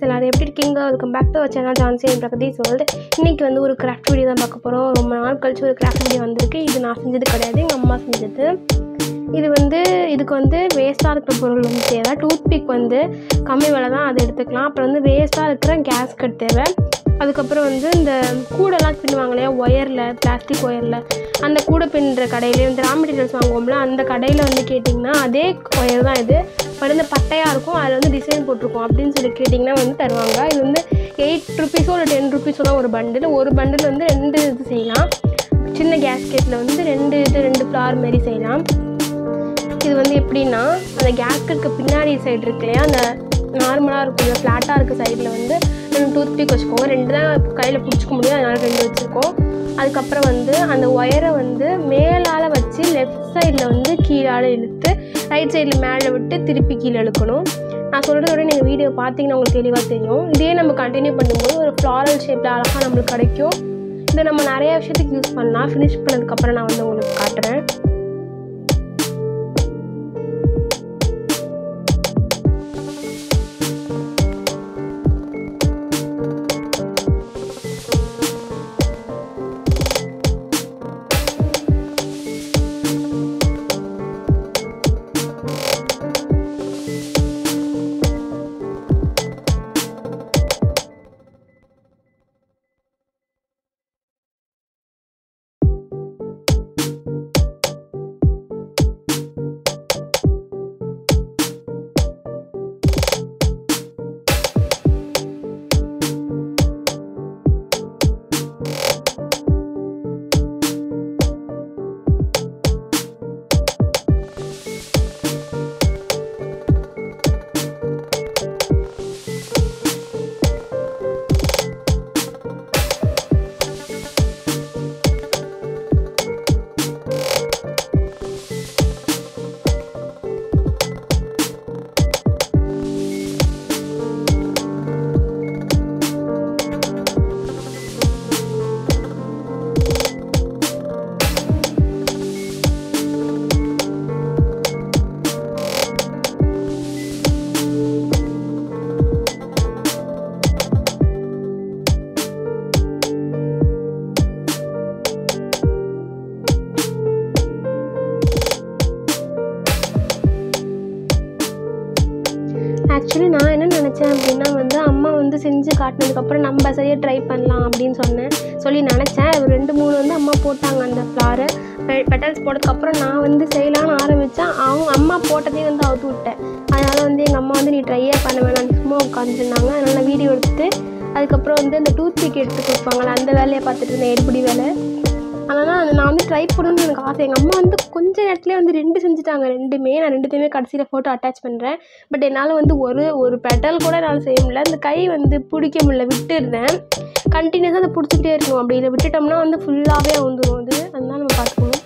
guys எல்லாரும் எப்படி இருக்கீங்க welcome back to channel Jhansi and Pragadeesh world இன்றைக்கி வந்து ஒரு கிராஃப்ட் வீடியோ தான் பார்க்க போகிறோம் ரொம்ப நாள் கழிச்சு ஒரு கிராஃப்ட் வீடியோ வந்திருக்கு இது நான் செஞ்சது கிடையாது எங்கள் அம்மா செஞ்சது இது வந்து இதுக்கு வந்து வேஸ்ட்டாக இருக்கிற பொருள் வந்து தேவை டூத் பிக் வந்து கம்மி விலை தான் அதை எடுத்துக்கலாம் அப்புறம் வந்து வேஸ்ட்டாக இருக்கிற கேஸ்கட் தேவை அதுக்கப்புறம் வந்து இந்த கூடெல்லாம் பின்னுவாங்க இல்லையா ஒயரில் பிளாஸ்டிக் ஒயரில் அந்த கூடை பின்னுற கடையிலே வந்து ரா மெட்டீரியல்ஸ் வாங்குவோம்ல அந்த கடையில் வந்து கேட்டிங்கன்னா அதே ஒயர் தான் இது பட் வந்து பட்டையாக இருக்கும் அதில் வந்து டிசைன் போட்டிருக்கோம் அப்படின்னு சொல்லி கேட்டிங்கன்னா வந்து தருவாங்க இது வந்து எயிட் ருபீஸோ இல்லை டென் ருபீஸோ தான் ஒரு பண்டில் ஒரு பண்டில் வந்து ரெண்டு இது செய்யலாம் சின்ன கேஸ்கெட்டில் வந்து ரெண்டு இது ரெண்டு ஃப்ளார் மாரி செய்யலாம் இது வந்து எப்படின்னா அந்த கேஸ்கெட்டுக்கு பின்னாடி சைடு இருக்கு இல்லையா அந்த நார்மலாக இருக்கும் இந்த ஃப்ளாட்டாக இருக்க சைடில் வந்து ரெண்டு டூத் பிக் வச்சுக்கோங்க ரெண்டு தான் கையில் பிடிச்சிக்க முடியும் அதனால் ரெண்டு வச்சுருக்கோம் அதுக்கப்புறம் வந்து அந்த ஒயரை வந்து மேலால் வச்சு லெஃப்ட் சைடில் வந்து கீழால் இழுத்து ரைட் சைடில் மேலே விட்டு திருப்பி கீழே இழுக்கணும் நான் சொல்கிறதோட நீங்கள் வீடியோ பார்த்தீங்கன்னா உங்களுக்கு தெளிவாக தெரியும் இதே நம்ம கண்டினியூ பண்ணும்போது ஒரு ஃப்ளாரல் ஷேப்பில் அழகாக நம்மளுக்கு கிடைக்கும் இதை நம்ம நிறைய விஷயத்துக்கு யூஸ் பண்ணலாம் ஃபினிஷ் பண்ணதுக்கப்புறம் நான் வந்து உங்களுக்கு காட்டுறேன் ஆக்சுவலி நான் என்ன நினச்சேன் அப்படின்னா வந்து அம்மா வந்து செஞ்சு காட்டினதுக்கப்புறம் நம்ம சரியாக ட்ரை பண்ணலாம் அப்படின்னு சொன்னேன் சொல்லி நினச்சேன் ஒரு ரெண்டு மூணு வந்து அம்மா போட்டாங்க அந்த ஃப்ளாரை பெட்டல்ஸ் போட்டதுக்கப்புறம் நான் வந்து செய்யலாம்னு ஆரம்பித்தேன் அவங்க அம்மா போட்டதையும் வந்து அவுத்து விட்டேன் அதனால் வந்து எங்கள் அம்மா வந்து நீ ட்ரையே பண்ண வேணாம் சும்மா உட்காந்துருந்தாங்க அதனால் நான் வீடியோ எடுத்துட்டு அதுக்கப்புறம் வந்து இந்த டூத் பிக் எடுத்து கொடுப்பாங்களே அந்த வேலையை பார்த்துட்டு இருந்தேன் எடுப்படி வேலை அதனால் அது நான் வந்து ட்ரை பண்ணணும்னு எனக்கு ஆசை எங்கள் அம்மா வந்து கொஞ்ச நேரத்துலேயே வந்து ரெண்டு செஞ்சுட்டாங்க ரெண்டுமே நான் ரெண்டுத்தையுமே கடைசியில் ஃபோட்டோ அட்டாச் பண்ணுறேன் பட் என்னால் வந்து ஒரு ஒரு பெட்டல் கூட என்னால் செய்ய முடியல அந்த கை வந்து பிடிக்க முடியல விட்டுருந்தேன் கண்டினியூஸாக அதை பிடிச்சிக்கிட்டே இருக்கணும் அப்படி இதை விட்டுட்டோம்னா வந்து ஃபுல்லாகவே வந்துடும் அது அதனால நம்ம பார்த்துக்கணும்